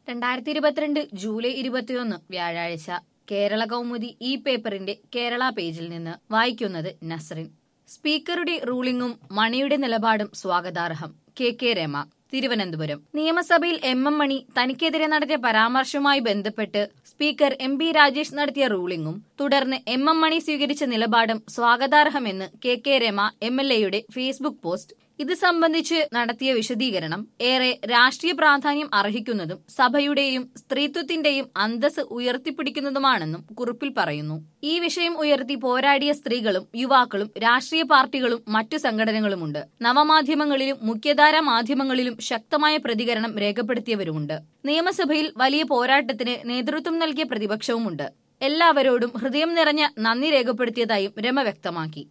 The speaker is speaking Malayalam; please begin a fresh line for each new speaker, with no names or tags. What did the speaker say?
രണ്ടായിരത്തി ഇരുപത്തിരണ്ട് ജൂലൈ ഇരുപത്തിയൊന്ന് വ്യാഴാഴ്ച കേരള കൗമുദി ഈ പേപ്പറിന്റെ കേരള പേജിൽ നിന്ന് വായിക്കുന്നത് നസ്രിൻ സ്പീക്കറുടെ റൂളിംഗും മണിയുടെ നിലപാടും സ്വാഗതാർഹം കെ കെ രമ തിരുവനന്തപുരം നിയമസഭയിൽ എം എം മണി തനിക്കെതിരെ നടത്തിയ പരാമർശവുമായി ബന്ധപ്പെട്ട് സ്പീക്കർ എം ബി രാജേഷ് നടത്തിയ റൂളിംഗും തുടർന്ന് എം എം മണി സ്വീകരിച്ച നിലപാടും സ്വാഗതാർഹമെന്ന് K K Rema M L എയുടെ ഫേസ്ബുക്ക് പോസ്റ്റ് ഇത് സംബന്ധിച്ച് നടത്തിയ വിശദീകരണം ഏറെ രാഷ്ട്രീയ പ്രാധാന്യം അർഹിക്കുന്നതും സഭയുടെയും സ്ത്രീത്വത്തിന്റെയും അന്തസ് ഉയർത്തിപ്പിടിക്കുന്നതുമാണെന്നും കുറിപ്പിൽ പറയുന്നു ഈ വിഷയം ഉയർത്തി പോരാടിയ സ്ത്രീകളും യുവാക്കളും രാഷ്ട്രീയ പാർട്ടികളും മറ്റു സംഘടനകളുമുണ്ട് നവമാധ്യമങ്ങളിലും മുഖ്യധാരാ മാധ്യമങ്ങളിലും ശക്തമായ പ്രതികരണം രേഖപ്പെടുത്തിയവരുമുണ്ട് നിയമസഭയിൽ വലിയ പോരാട്ടത്തിന് നേതൃത്വം നൽകിയ പ്രതിപക്ഷവുമുണ്ട് എല്ലാവരോടും ഹൃദയം നിറഞ്ഞ നന്ദി രേഖപ്പെടുത്തിയതായും രമ വ്യക്തമാക്കി